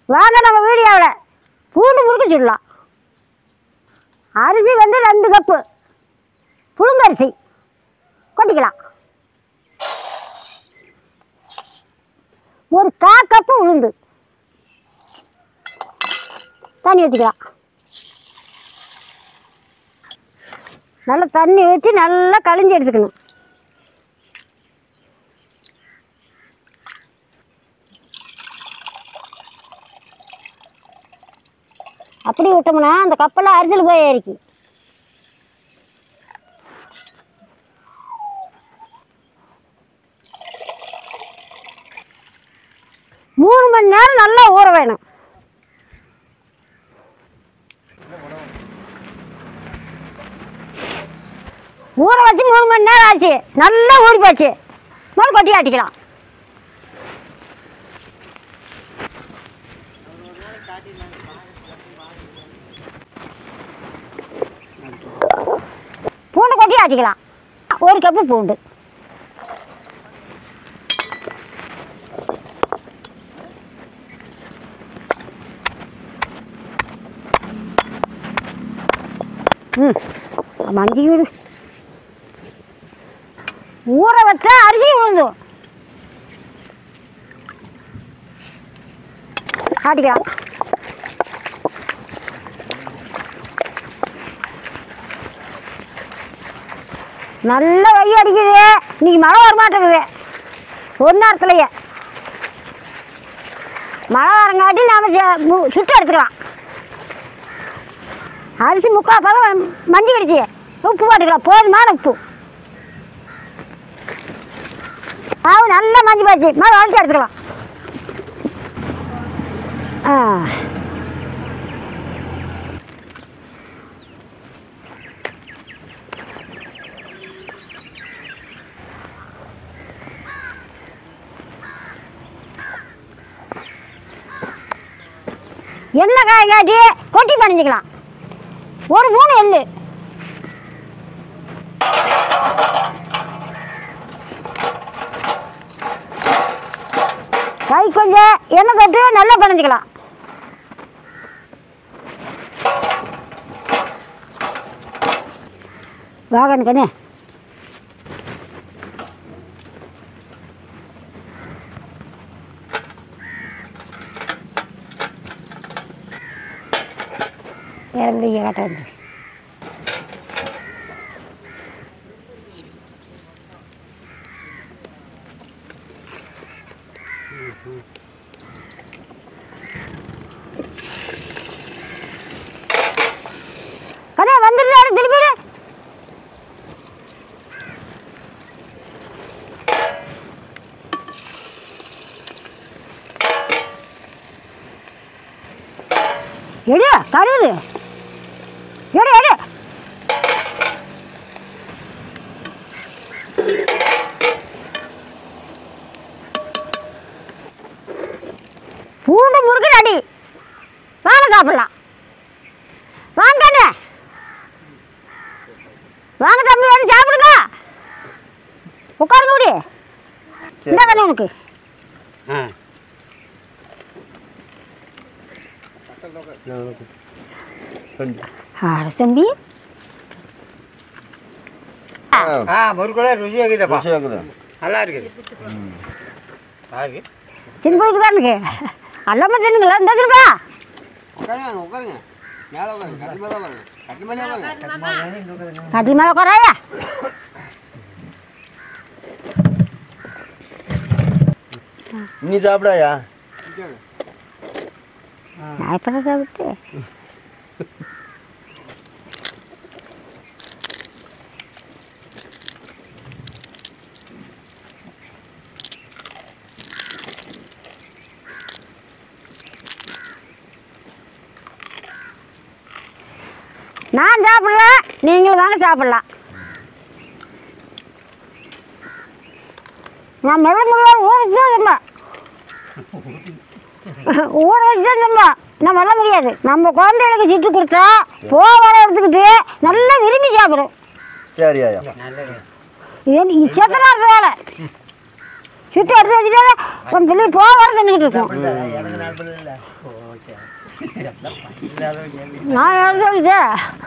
வாங்க நம்ம வீடியோவில் பூண்டு முறுக்கு சுடலாம் அரிசி வந்து ரெண்டு கப்பு புழுங்கரிசி கொட்டிக்கலாம் ஒரு கா கப்பு உளுந்து தண்ணி ஊற்றிக்கலாம் நல்லா தண்ணி ஊற்றி நல்லா கழிஞ்சு எடுத்துக்கணும் அப்படி விட்டோம்னா அந்த கப்பெல்லாம் அரிசியில் போய் ஏறிக்கு மூணு மணி நேரம் நல்லா ஊற வேணும் ஊற வச்சு மூணு மணி நேரம் ஆச்சு நல்லா ஊறி போச்சு முதல் கொட்டி ஆட்டிக்கலாம் பூண்டு கொட்டி ஆட்டிக்கலாம் ஒரு கப்பு பூண்டு ம் மஞ்சி விடு ஊற வச்சா அரிசி விழுந்தும் ஆட்டிக்கலாம் நல்ல வெய்ய அடிக்குது இன்னைக்கு மழை வர மாட்டேங்குது ஒரு நேரத்துலையே மழை வரங்காட்டி நாம் சுட்டு எடுத்துக்கலாம் அரிசி முக்கால் பதம் மஞ்சி கிடச்சி உப்பு போட்டுக்கலாம் போதுமான உப்பு மாவு நல்லா மஞ்சி போச்சு மாவு அரைச்சி எடுத்துக்கலாம் ஆ எண்ணெய் காய் காட்டி கொட்டி பணிஞ்சிக்கலாம் ஒரு மூணு எள்ளு கை கொஞ்சம் எண்ணெய் தொட்டு நல்லா பணிஞ்சிக்கலாம் வாகன் கண்ணே இறந்து காட்ட வந்து கண்ணே வந்துடுறாரு திருப்பிடு எடு கருது எடு எடு பூண்டு முறுக்கு அடி வாங்க சாப்பிடலாம் வாங்க கண்ணு வாங்க தம்பி வந்து சாப்பிடுங்க உட்காருங்க முடி இந்த கண்ணு உனக்கு ஆ ஆ தம்பி ஆ முறுக்குள்ள ருசி இருக்குதுப்பா ருசியாக இருக்குது நல்லா இருக்குது நல்லா இருக்கு சின்ன வீட்டுக்காரனுக்கு அல்லாம தின்னுங்களா இந்த திருப்பா உட்காருங்க உட்காருங்க மேலே உட்காருங்க கட்டில் மேலே உட்காருங்க கட்டில் மேலே உட்காருங்க கட்டில் மேலே உட்காராயா நீ சாப்பிடாயா நான் இப்போ தான் சாப்பிட்டு நான் சாப்பிட்றேன் நீங்களும் வாங்க சாப்பிடலாம் நான் மெல்ல முடியாது ஊற வச்சு தான் ஊற வச்சு தான் நான் மெல்ல முடியாது நம்ம குழந்தைகளுக்கு சிட்டு கொடுத்தா போகிற எடுத்துக்கிட்டு நல்லா விரும்பி சாப்பிடும் சரி ஐயா நல்லது இது நீ செத்த நேரத்து வேலை சுட்டு எடுத்து வச்சுட்டு உன் பிள்ளை போக வர தின்னுக்கிட்டு இருக்கும் எனக்கு நாலு பிள்ளை இல்லை ஓகே நான் எடுத்து சொல்லிட்டேன்